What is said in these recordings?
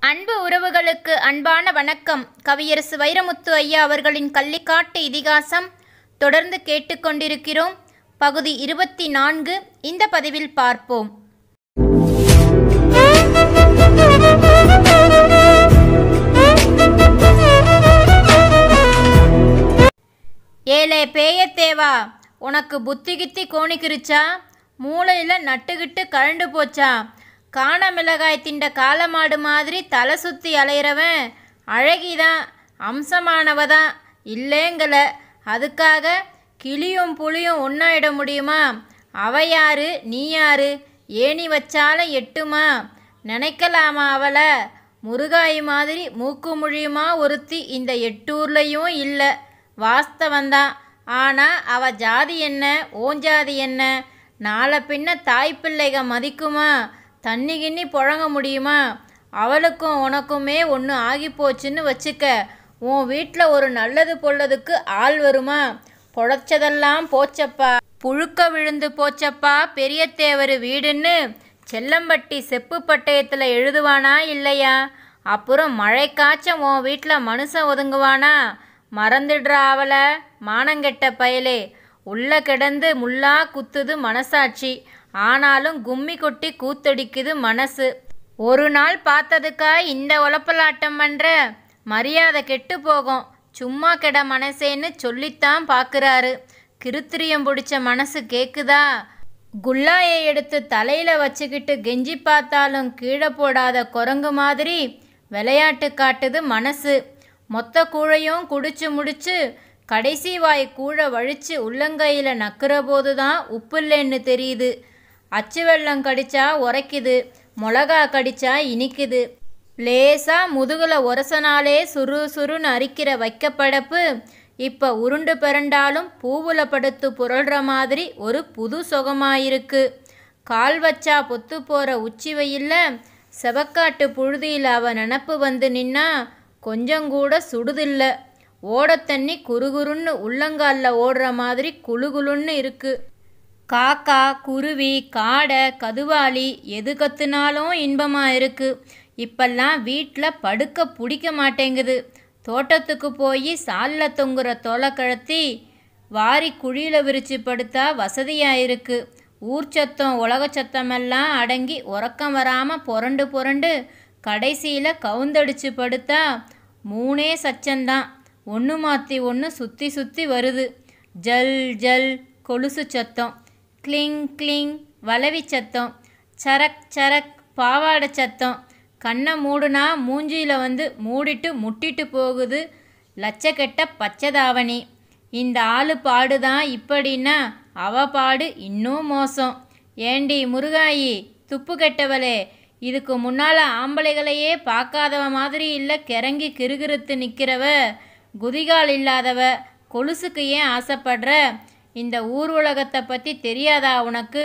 அன்பு உறவுகளுக்கு அன்பான வணக்கம் கவியரசு வைரமுத்து ஐயா அவர்களின் கள்ளிக்காட்டு இதிகாசம் தொடர்ந்து கேட்டுக்கொண்டிருக்கிறோம் பகுதி இருபத்தி நான்கு இந்த பதிவில் பார்ப்போம் ஏலே பேயத்தேவா உனக்கு புத்தி கித்தி கோணிக்கிருச்சா மூளையில் நட்டுக்கிட்டு கழண்டு போச்சா காண மிளகாய் திண்ட காளமாடு மாதிரி தலை சுற்றி அலையிறவன் அழகிதான் அம்சமானவ தான் இல்லேங்கல அதுக்காக கிளியும் புளியும் ஒன்றாயிட முடியுமா அவ யாரு நீ யாரு ஏணி வச்சாலும் எட்டுமா நினைக்கலாமா அவளை முருகாய் மாதிரி மூக்கு முழியுமா ஒருத்தி இந்த எட்டூர்லையும் இல்லை வாஸ்தவந்தான் ஆனால் அவ ஜாதி என்ன ஓன் ஜாதி என்ன நாளை பின்ன தாய் பிள்ளைக மதிக்குமா தண்ணி கிண்ணி புழங்க முடியுமா அவளுக்கும் உனக்குமே ஒன்று ஆகி போச்சுன்னு வச்சுக்க உன் வீட்டில் ஒரு நல்லது பொல்லதுக்கு ஆள் வருமா பொழைச்சதெல்லாம் போச்சப்பா புழுக்க விழுந்து போச்சப்பா பெரியத்தேவர் வீடுன்னு செல்லம்பட்டி செப்பு பட்டயத்தில் எழுதுவானா இல்லையா அப்புறம் மழைக்காச்சும் உன் வீட்டில் மனுஷன் ஒதுங்குவானா மறந்துடுறா அவளை மானங்கெட்ட பயலே உள்ள கிடந்து முள்ளா குத்துது மனசாட்சி ஆனாலும் கும்மி கொட்டி கூத்தடிக்குது மனசு ஒரு நாள் பார்த்ததுக்கா இந்த உழப்பலாட்டம் பண்ணுற மரியாதை கெட்டு போகும் சும்மா கெட மனசேன்னு சொல்லித்தான் பார்க்குறாரு கிருத்திரியம் பிடிச்ச மனசு கேக்குதா குல்லாயை எடுத்து தலையில் வச்சுக்கிட்டு கெஞ்சி பார்த்தாலும் கீழே போடாத குரங்கு மாதிரி விளையாட்டு காட்டுது மனசு மொத்த கூழையும் குடிச்சு முடிச்சு கடைசி வாய் கூழ வழிச்சு உள்ளங்கையில் நக்குற போது தான் உப்பில்லைன்னு தெரியுது அச்சு வெள்ளம் கடிச்சா உரைக்குது மிளகா கடிச்சா இனிக்குது லேசா முதுகுல உரசனாலே சுரு சுருன்னு அரிக்கிற வைக்கப்படப்பு இப்போ உருண்டு பிறண்டாலும் பூவுல படுத்து புரள்ற மாதிரி ஒரு புது சுகமாயிருக்கு கால் வச்சா பொத்து போகிற உச்சி வெயில்ல செவக்காட்டு புழுதியில் அவ நினப்பு வந்து நின்னா கொஞ்சம் கூட சுடுதில்ல ஓடத்தண்ணி குறுகுறுன்னு உள்ளங்காலில் ஓடுற மாதிரி குளுகுளுன்னு இருக்கு காக்கா குருவி காடை கதுவாளி எது கத்துனாலும் இன்பமாக இருக்கு இப்பெல்லாம் வீட்டில் படுக்க பிடிக்க மாட்டேங்குது தோட்டத்துக்கு போய் சாலில் தொங்குற தோலை கழத்தி வாரி குழியில் விரிச்சு படுத்தா வசதியாக இருக்கு ஊர் சத்தம் உலக சத்தமெல்லாம் அடங்கி உறக்கம் வராமல் புரண்டு புரண்டு கடைசியில் கவுந்தடிச்சு படுத்தா மூணே சச்சந்தான் ஒன்று மாற்றி ஒன்று சுற்றி சுற்றி வருது ஜல் ஜல் கொலுசு சத்தம் கிளிங் கிளிங் வளவி சத்தம் சரக் சரக் பாவாடை சத்தம் கண்ணை மூடுனா மூஞ்சியில் வந்து மூடிட்டு முட்டிட்டு போகுது லட்சக்கெட்ட பச்சைதாவணி இந்த ஆளு பாடுதான் இப்படின்னா அவ பாடு இன்னும் மோசம் ஏண்டி முருகாயி துப்பு கெட்டவளே இதுக்கு முன்னால் ஆம்பளைகளையே பார்க்காதவ மாதிரி இல்லை கிறங்கி கிறுகிறுத்து நிற்கிறவ குதிகால் இல்லாதவ கொலுசுக்கு ஏன் ஆசைப்படுற இந்த ஊர் உலகத்தை பற்றி தெரியாதா உனக்கு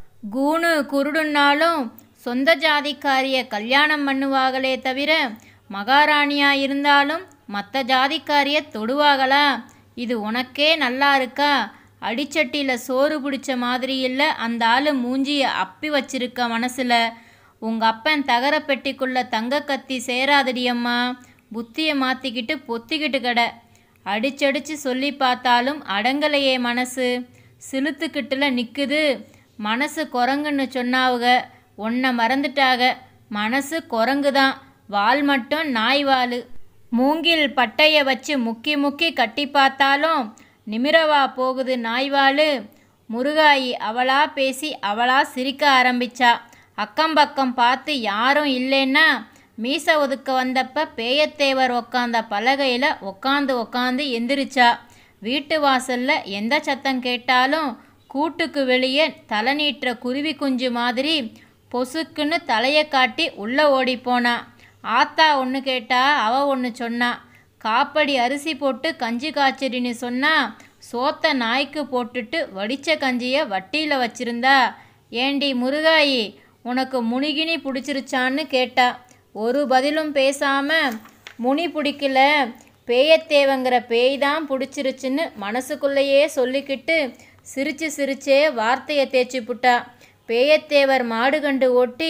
கூணு குருடுன்னாலும் சொந்த ஜாதிக்காரிய கல்யாணம் பண்ணுவாங்களே தவிர மகாராணியா இருந்தாலும் மற்ற ஜாதிக்காரிய தொடுவாங்களா இது உனக்கே நல்லா இருக்கா அடிச்சட்டியில் சோறு பிடிச்ச மாதிரி இல்லை அந்த ஆள் மூஞ்சியை அப்பி வச்சிருக்க மனசில் உங்கள் அப்பன் தகர பெட்டிக்குள்ள தங்க கத்தி சேராதடி அம்மா புத்தியை மாற்றிக்கிட்டு பொத்திக்கிட்டு கட அடிச்சடிச்சு சொல்லி பார்த்தாலும் அடங்கலையே மனசு சிலுத்துக்கிட்டுல நிற்குது மனசு குரங்குன்னு சொன்னாவுக ஒன்றை மறந்துட்டாக மனசு குரங்கு தான் வால் மட்டும் நாய் வால் மூங்கில் பட்டையை வச்சு முக்கி முக்கி கட்டி பார்த்தாலும் நிமிரவா போகுது நாய்வாள் முருகாயி அவளா பேசி அவளா சிரிக்க ஆரம்பிச்சா அக்கம் பக்கம் பார்த்து யாரும் இல்லைன்னா மீச ஒதுக்க வந்தப்ப பேயத்தேவர் உக்காந்த பலகையில் உக்காந்து உக்காந்து எந்திரிச்சா வீட்டு வாசல்ல எந்த சத்தம் கேட்டாலும் கூட்டுக்கு வெளியே தலை நீட்டுற குருவி குஞ்சு மாதிரி பொசுக்குன்னு தலையை காட்டி உள்ளே ஓடி போனா ஆத்தா ஒன்று கேட்டா அவ ஒன்று சொன்னா காப்படி அரிசி போட்டு கஞ்சி காய்ச்சடின்னு சொன்னா சோத்த நாய்க்கு போட்டுட்டு வடித்த கஞ்சியை வட்டியில் வச்சிருந்தா ஏண்டி முருகாயி உனக்கு முனிகினி பிடிச்சிருச்சான்னு கேட்டா ஒரு பதிலும் பேசாம முனி பிடிக்கல பேயத்தேவங்கிற பேய் தான் பிடிச்சிருச்சுன்னு மனசுக்குள்ளேயே சொல்லிக்கிட்டு சிரிச்சு சிரிச்சே வார்த்தையை தேய்ச்சி புட்டா பேயத்தேவர் மாடு கண்டு ஓட்டி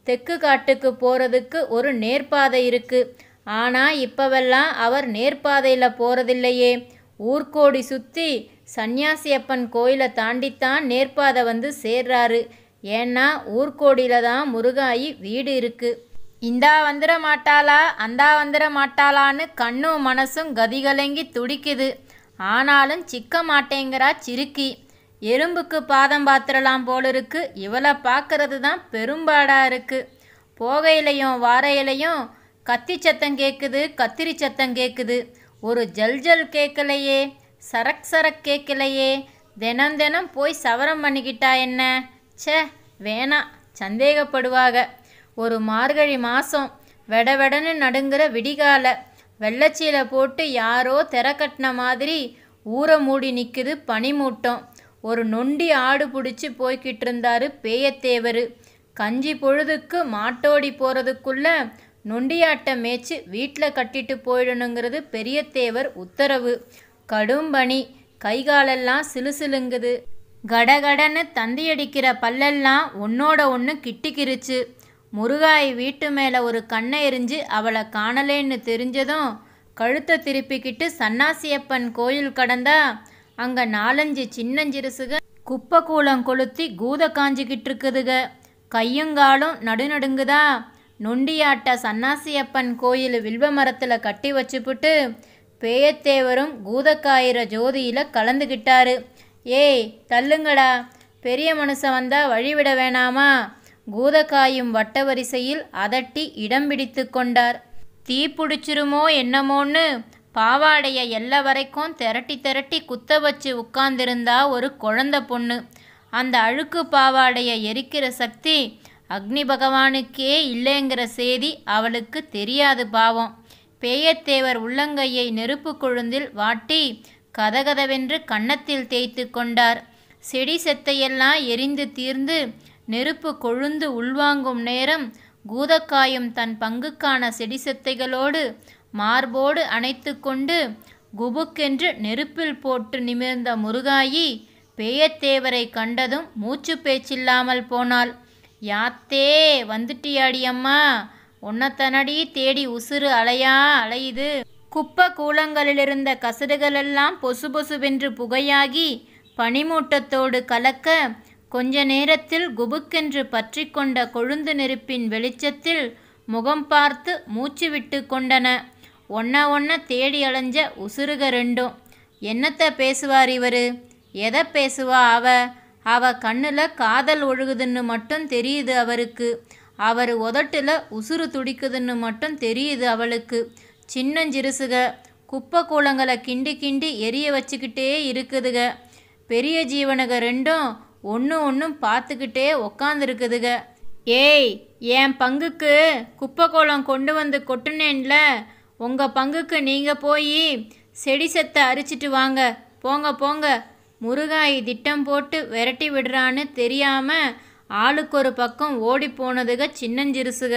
தெற்கு காட்டுக்கு போகிறதுக்கு ஒரு நேர்பாதை இருக்கு ஆனால் இப்போவெல்லாம் அவர் நேர்பாதையில் போகிறதில்லையே ஊர்கோடி சுற்றி சன்னியாசியப்பன் கோயிலை தாண்டித்தான் நேர்பாதை வந்து சேர்றாரு ஏன்னா ஊர்கோடியில் தான் முருகாயி வீடு இருக்கு இந்தா வந்துட மாட்டாளா அந்தா வந்துட மாட்டாளான்னு கண்ணும் மனசும் கதிகலங்கி துடிக்குது ஆனாலும் சிக்க மாட்டேங்கிறா சிறுக்கி எறும்புக்கு பாதம் பாத்திரலாம் போல இருக்கு இவளை பார்க்கறது தான் பெரும்பாடா இருக்கு போகையிலையும் வாரையிலையும் கத்தி சத்தம் கேட்குது கத்திரி சத்தம் கேட்குது ஒரு ஜல் ஜல் கேட்கலையே சரக் சரக் கேட்கலையே தினம் தினம் போய் சவரம் பண்ணிக்கிட்டா என்ன ச்சே வேணாம் சந்தேகப்படுவாக ஒரு மார்கழி மாதம் வெட வெடன்னு நடுங்கிற விடிகால வெள்ளச்சீலை போட்டு யாரோ திற கட்டின மாதிரி ஊரை மூடி நிற்குது பனிமூட்டம் ஒரு நொண்டி ஆடு பிடிச்சி போய்கிட்டு இருந்தாரு பேயத்தேவர் கஞ்சி பொழுதுக்கு மாட்டோடி போகிறதுக்குள்ள நொண்டியாட்டை மேய்ச்சி வீட்டில் கட்டிட்டு போயிடணுங்கிறது பெரியத்தேவர் உத்தரவு கடும் பனி கைகாலெல்லாம் சிலுசிலுங்குது கடகடன்னு தந்தியடிக்கிற பல்லெல்லாம் ஒன்னோட ஒன்று கிட்டிக்கிருச்சு முருகாய் வீட்டு மேலே ஒரு கண்ணை எரிஞ்சு அவளை காணலேன்னு தெரிஞ்சதும் கழுத்தை திருப்பிக்கிட்டு சன்னாசியப்பன் கோயில் கடந்தா அங்கே நாலஞ்சு சின்னஞ்சிறுசுக குப்பை கூலம் கொளுத்தி கூத காஞ்சிக்கிட்டு இருக்குதுக கையுங்காலும் நடுநடுங்குதா நொண்டியாட்ட சன்னாசியப்பன் கோயில் வில்வ மரத்தில் கட்டி வச்சுப்புட்டு பேயத்தேவரும் கூதக்காயிர ஜோதியில் கலந்துக்கிட்டாரு ஏய் தள்ளுங்கடா பெரிய மனுஷன் வந்தா வழிவிட வேணாமா கூதக்காயும் வட்ட வரிசையில் அதட்டி இடம் பிடித்து கொண்டார் தீ பிடிச்சிருமோ என்னமோன்னு பாவாடைய எல்லை வரைக்கும் திரட்டி திரட்டி குத்த வச்சு உட்கார்ந்திருந்தா ஒரு குழந்த பொண்ணு அந்த அழுக்கு பாவாடையை எரிக்கிற சக்தி அக்னி பகவானுக்கே இல்லைங்கிற செய்தி அவளுக்கு தெரியாது பாவம் பேயத்தேவர் உள்ளங்கையை நெருப்பு கொழுந்தில் வாட்டி கதகதவென்று கன்னத்தில் தேய்த்து கொண்டார் செடி செத்தையெல்லாம் எரிந்து தீர்ந்து நெருப்பு கொழுந்து உள்வாங்கும் நேரம் கூதக்காயும் தன் பங்குக்கான செடி செத்தைகளோடு மார்போடு அணைத்து கொண்டு குபுக்கென்று நெருப்பில் போட்டு நிமிர்ந்த முருகாயி பேயத்தேவரை கண்டதும் மூச்சு பேச்சில்லாமல் போனாள் யாத்தே வந்துட்டியாடி அம்மா உன்னத்தனடி தேடி உசுறு அலையா அலையுது குப்பை கூலங்களிலிருந்த கசடுகளெல்லாம் பொசு பொசுவென்று புகையாகி பனிமூட்டத்தோடு கலக்க கொஞ்ச நேரத்தில் குபுக்கென்று பற்றி கொண்ட கொழுந்து நெருப்பின் வெளிச்சத்தில் முகம் பார்த்து மூச்சு விட்டு கொண்டன ஒன்ன ஒன்ன தேடி அலைஞ்ச உசுருக ரெண்டும் என்னத்த பேசுவார் இவரு எதை பேசுவா அவ அவ கண்ணில் காதல் ஒழுகுதுன்னு மட்டும் தெரியுது அவருக்கு அவர் உதட்டுல உசுறு துடிக்குதுன்னு மட்டும் தெரியுது அவளுக்கு சின்னஞ்சிறுசுக குப்பை கூலங்களை கிண்டி கிண்டி எரிய வச்சுக்கிட்டே இருக்குதுக பெரிய ஜீவனுக ரெண்டும் ஒன்று ஒன்றும் பார்த்துக்கிட்டே உக்காந்துருக்குதுக ஏய் என் பங்குக்கு குப்பை கோலம் கொண்டு வந்து கொட்டுனேன்ல உங்கள் பங்குக்கு நீங்கள் போய் செடி செத்தை அரிச்சிட்டு வாங்க போங்க போங்க முருகாய் திட்டம் போட்டு விரட்டி விடுறான்னு தெரியாமல் ஆளுக்கு ஒரு பக்கம் ஓடி போனதுக சின்னஞ்சிறுசுக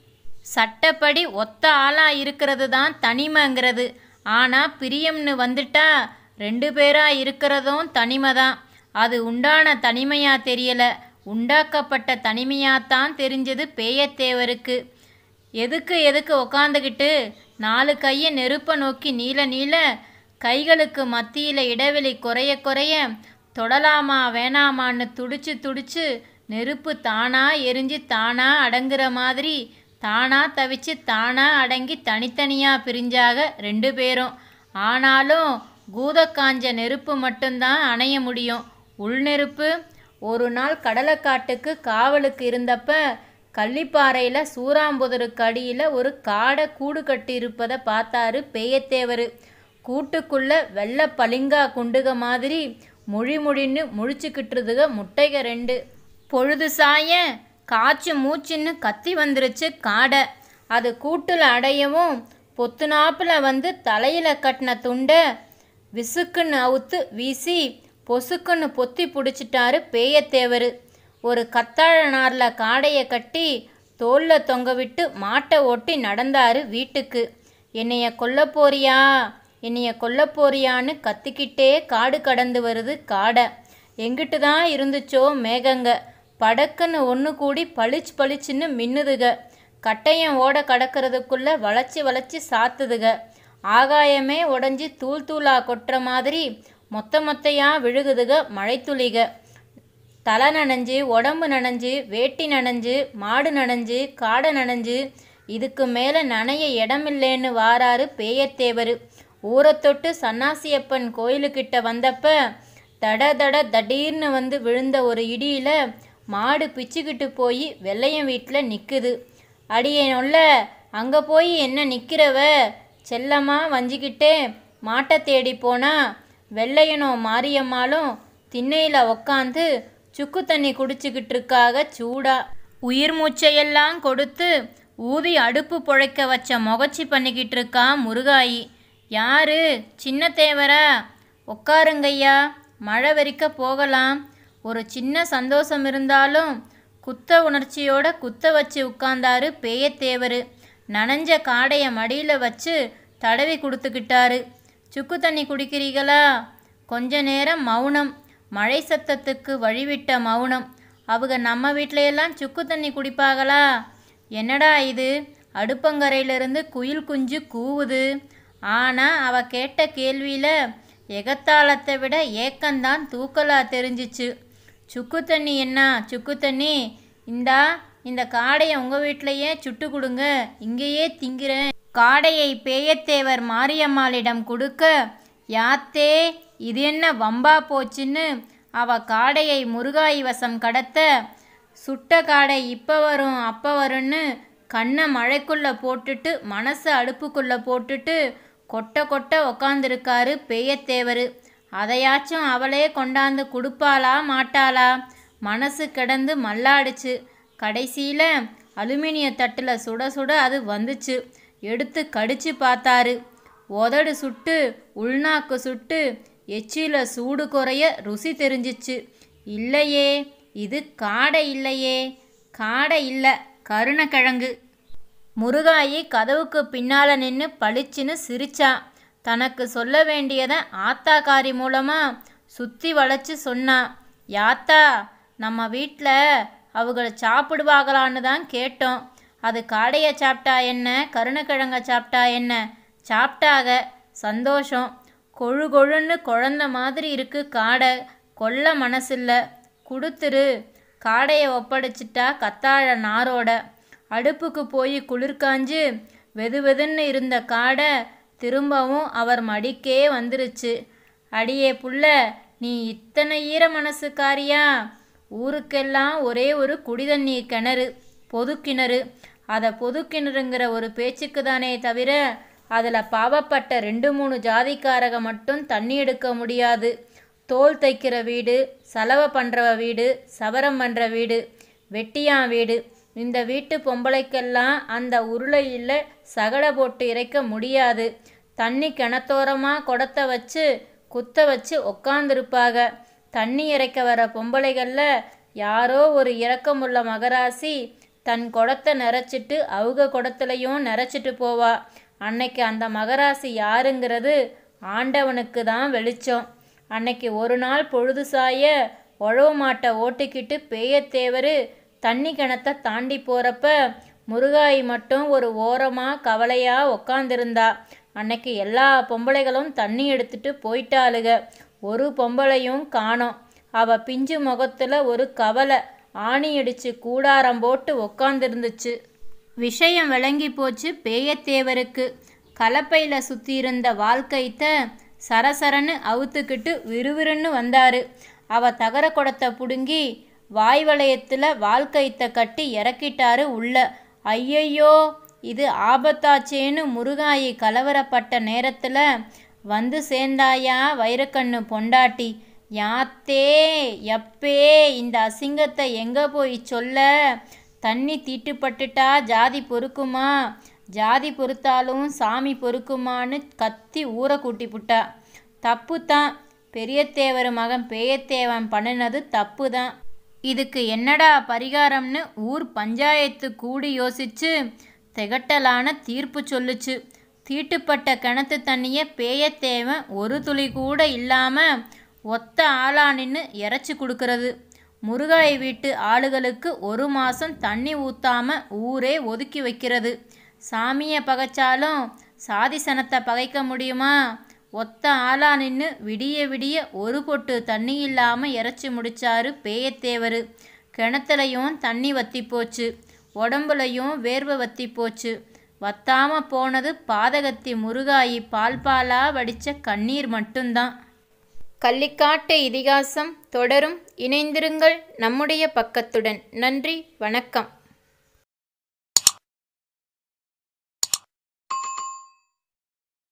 சட்டப்படி ஒத்த ஆளா இருக்கிறது தான் தனிமைங்கிறது ஆனால் பிரியம்னு வந்துட்டா ரெண்டு பேரா இருக்கிறதும் தனிமை தான் அது உண்டான தனிமையா தெரியல உண்டாக்கப்பட்ட தனிமையாத்தான் தெரிஞ்சது பேயத்தேவருக்கு எதுக்கு எதுக்கு உக்காந்துக்கிட்டு நாலு கையை நெருப்பை நோக்கி நீல நீல கைகளுக்கு மத்தியில் இடைவெளி குறைய குறைய தொடலாமா வேணாமான்னு துடிச்சு துடிச்சு நெருப்பு தானா எரிஞ்சு தானா அடங்குற மாதிரி தானா தவிச்சு தானா அடங்கி தனித்தனியா பிரிஞ்சாக ரெண்டு பேரும் ஆனாலும் கூதக்காஞ்ச நெருப்பு மட்டும்தான் அணைய முடியும் உள்நெருப்பு ஒரு நாள் கடலைக்காட்டுக்கு காவலுக்கு இருந்தப்ப கள்ளிப்பாறையில் சூறாம்புதருக்கு அடியில் ஒரு காடை கூடு கட்டியிருப்பதை பார்த்தாரு பேயத்தேவர் கூட்டுக்குள்ள வெள்ளை பளிங்கா குண்டுக மாதிரி மொழி மொழின்னு முழிச்சுக்கிட்டுருதுக முட்டைக ரெண்டு பொழுது சாய காய்ச்சி மூச்சுன்னு கத்தி வந்துருச்சு காடை அது கூட்டில் அடையவும் பொத்துனாப்புல வந்து தலையில் கட்டின துண்டை விசுக்குன்னு அவுத்து வீசி பொசுக்குன்னு பொத்தி பிடிச்சிட்டாரு பேயத்தேவர் ஒரு கத்தாழ நாரில் காடையை கட்டி தோளில் தொங்க விட்டு மாட்டை ஓட்டி நடந்தாரு வீட்டுக்கு என்னைய கொல்ல போறியா என்னைய கொல்ல போறியான்னு கத்திக்கிட்டே காடு கடந்து வருது காடை எங்கிட்டு தான் இருந்துச்சோ மேகங்க படக்குன்னு ஒன்று கூடி பளிச்சு பளிச்சுன்னு மின்னுதுக கட்டையம் ஓட கடக்கிறதுக்குள்ள வளைச்சி வளைச்சி சாத்துதுக ஆகாயமே உடஞ்சி தூள் தூளா கொட்டுற மாதிரி மொத்த மொத்தையா விழுகுதுக மழைத்துளிக தலை நனைஞ்சு உடம்பு நனைஞ்சு வேட்டி நனைஞ்சு மாடு நனைஞ்சு காடை நனைஞ்சு இதுக்கு மேலே நனைய இடமில்லேன்னு வாராரு பேயத்தேவர் ஊரை தொட்டு சன்னாசியப்பன் கோயிலுக்கிட்ட வந்தப்ப தட தட தடீர்னு வந்து விழுந்த ஒரு இடியில் மாடு பிச்சுக்கிட்டு போய் வெள்ளையன் வீட்டில் நிற்குது அடியேனொல்ல அங்கே போய் என்ன நிற்கிறவ செல்லம்மா வஞ்சிக்கிட்டே மாட்டை தேடி போனா வெள்ளையனும் மாரியம்மாளும் திண்ணையில் உக்காந்து சுக்கு தண்ணி குடிச்சுக்கிட்டு இருக்காக சூடா உயிர் மூச்சையெல்லாம் கொடுத்து ஊதி அடுப்பு புழைக்க வச்ச முகச்சி பண்ணிக்கிட்டு இருக்கா முருகாயி யாரு சின்ன தேவரா உட்காருங்கய்யா மழை வெறிக்க போகலாம் ஒரு சின்ன சந்தோஷம் இருந்தாலும் குத்த உணர்ச்சியோட குத்த வச்சு உட்கார்ந்தாரு பேயத்தேவர் நனைஞ்ச காடையை மடியில் வச்சு தடவி கொடுத்துக்கிட்டாரு சுக்கு தண்ணி குடிக்கிறீங்களா கொஞ்ச நேரம் மௌனம் மழை சத்தத்துக்கு வழிவிட்ட மௌனம் அவங்க நம்ம வீட்லையெல்லாம் சுக்கு தண்ணி குடிப்பாங்களா என்னடா இது அடுப்பங்கரையிலிருந்து குயில் குஞ்சு கூவுது ஆனால் அவ கேட்ட கேள்வியில் எகத்தாளத்தை விட ஏக்கம்தான் தூக்கலா தெரிஞ்சிச்சு சுக்கு தண்ணி என்ன சுக்கு தண்ணி இந்தா இந்த காடையை உங்கள் வீட்டிலையே சுட்டு கொடுங்க இங்கேயே திங்கிறேன் காடையை பேயத்தேவர் மாரியம்மாளிடம் கொடுக்க யாத்தே இது என்ன வம்பா போச்சுன்னு அவ காடையை முருகாய் வசம் கடத்த சுட்ட காடை இப்போ வரும் அப்போ வரும்னு கண்ணை மழைக்குள்ளே போட்டுட்டு மனசை அடுப்புக்குள்ளே போட்டுட்டு கொட்ட கொட்ட உக்காந்துருக்காரு பேயத்தேவர் அதையாச்சும் அவளே கொண்டாந்து கொடுப்பாளா மாட்டாளா மனசு கிடந்து மல்லாடுச்சு கடைசியில் அலுமினிய தட்டில் சுட சுட அது வந்துச்சு எடுத்து கடிச்சு பார்த்தாரு உதடு சுட்டு உள்நாக்கு சுட்டு எச்சில சூடு குறைய ருசி தெரிஞ்சிச்சு இல்லையே இது காடை இல்லையே காடை இல்லை கருணக்கிழங்கு முருகாயி கதவுக்கு பின்னால் நின்று பளிச்சுன்னு சிரிச்சா தனக்கு சொல்ல வேண்டியதை ஆத்தாக்காரி மூலமாக சுற்றி வளைச்சு சொன்னா யாத்தா நம்ம வீட்டில் அவங்கள சாப்பிடுவாங்களான்னு தான் கேட்டோம் அது காடையை சாப்பிட்டா என்ன கருணக்கிழங்க சாப்பிட்டா என்ன சாப்பிட்டாக சந்தோஷம் கொழு கொழுன்னு குழந்த மாதிரி இருக்கு காடை கொல்ல மனசில்ல கொடுத்துரு காடையை ஒப்படைச்சிட்டா கத்தாழ நாரோட அடுப்புக்கு போய் குளிர்காஞ்சு வெது வெதுன்னு இருந்த காடை திரும்பவும் அவர் மடிக்கே வந்துருச்சு அடியே புள்ள நீ இத்தனை ஈர மனசுக்காரியா ஊருக்கெல்லாம் ஒரே ஒரு குடிதண்ணீர் கிணறு பொது கிணறு அதை பொது கிணறுங்கிற ஒரு பேச்சுக்கு தானே தவிர அதில் பாவப்பட்ட ரெண்டு மூணு ஜாதிக்காரக மட்டும் தண்ணி எடுக்க முடியாது தோல் தைக்கிற வீடு சலவை பண்ணுறவ வீடு சவரம் பண்ணுற வீடு வெட்டியான் வீடு இந்த வீட்டு பொம்பளைக்கெல்லாம் அந்த உருளையில் சகடை போட்டு இறைக்க முடியாது தண்ணி கிணத்தோரமாக குடத்தை வச்சு குத்த வச்சு உக்காந்துருப்பாக தண்ணி இறைக்க வர பொம்பளைகளில் யாரோ ஒரு இரக்கமுள்ள மகராசி தன் குடத்தை நிறைச்சிட்டு அவங்க குடத்துலையும் நிறைச்சிட்டு போவா அன்னைக்கு அந்த மகராசி யாருங்கிறது ஆண்டவனுக்கு தான் வெளிச்சம் அன்னைக்கு ஒரு நாள் பொழுது சாய உழவு மாட்டை ஓட்டிக்கிட்டு பேயத்தேவர் தண்ணி கிணத்தை தாண்டி போகிறப்ப முருகாயி மட்டும் ஒரு ஓரமாக கவலையாக உக்காந்துருந்தா அன்னைக்கு எல்லா பொம்பளைகளும் தண்ணி எடுத்துட்டு போயிட்டாளுக ஒரு பொம்பளையும் காணோம் அவ பிஞ்சு முகத்துல ஒரு கவலை ஆணி அடிச்சு கூடாரம் போட்டு உக்காந்துருந்துச்சு விஷயம் விளங்கி போச்சு பேயத்தேவருக்கு கலப்பையில் சுற்றி இருந்த வாழ்க்கைத்த சரசரன்னு அவுத்துக்கிட்டு விறுவிறுன்னு வந்தாரு அவ தகர குடத்தை பிடுங்கி வாய் வளையத்தில் வாழ்க்கைத்த கட்டி இறக்கிட்டாரு உள்ள ஐயையோ இது ஆபத்தாச்சேன்னு முருகாயி கலவரப்பட்ட நேரத்தில் வந்து சேர்ந்தாயா வைரக்கண்ணு பொண்டாட்டி யாத்தே எப்பே இந்த அசிங்கத்தை எங்கே போய் சொல்ல தண்ணி தீட்டுப்பட்டுட்டா ஜாதி பொறுக்குமா ஜாதி பொறுத்தாலும் சாமி பொறுக்குமான்னு கத்தி ஊரை கூட்டி புட்டா தப்பு தான் பெரியத்தேவர் மகன் பேயத்தேவன் பண்ணினது தப்பு தான் இதுக்கு என்னடா பரிகாரம்னு ஊர் பஞ்சாயத்து கூடி யோசிச்சு திகட்டலான தீர்ப்பு சொல்லுச்சு தீட்டுப்பட்ட கிணத்து தண்ணியை பேயத்தேவன் ஒரு துளி கூட இல்லாமல் ஒத்த ஆளா நின்று இறைச்சி கொடுக்கறது முருகாய் வீட்டு ஆளுகளுக்கு ஒரு மாசம் தண்ணி ஊத்தாம ஊரே ஒதுக்கி வைக்கிறது சாமியை பகைச்சாலும் சாதி சனத்தை பகைக்க முடியுமா ஒத்த ஆளா நின்று விடிய விடிய ஒரு பொட்டு தண்ணி இல்லாமல் இறைச்சி முடிச்சாரு பேயத்தேவர் கிணத்துலையும் தண்ணி வத்தி போச்சு உடம்புலையும் வேர்வை வத்தி போச்சு வத்தாம போனது பாதகத்தி முருகாயி பால் பாலா வடித்த கண்ணீர் மட்டும்தான் கள்ளிக்காட்டு இதிகாசம் தொடரும் இணைந்திருங்கள் நம்முடைய பக்கத்துடன் நன்றி வணக்கம்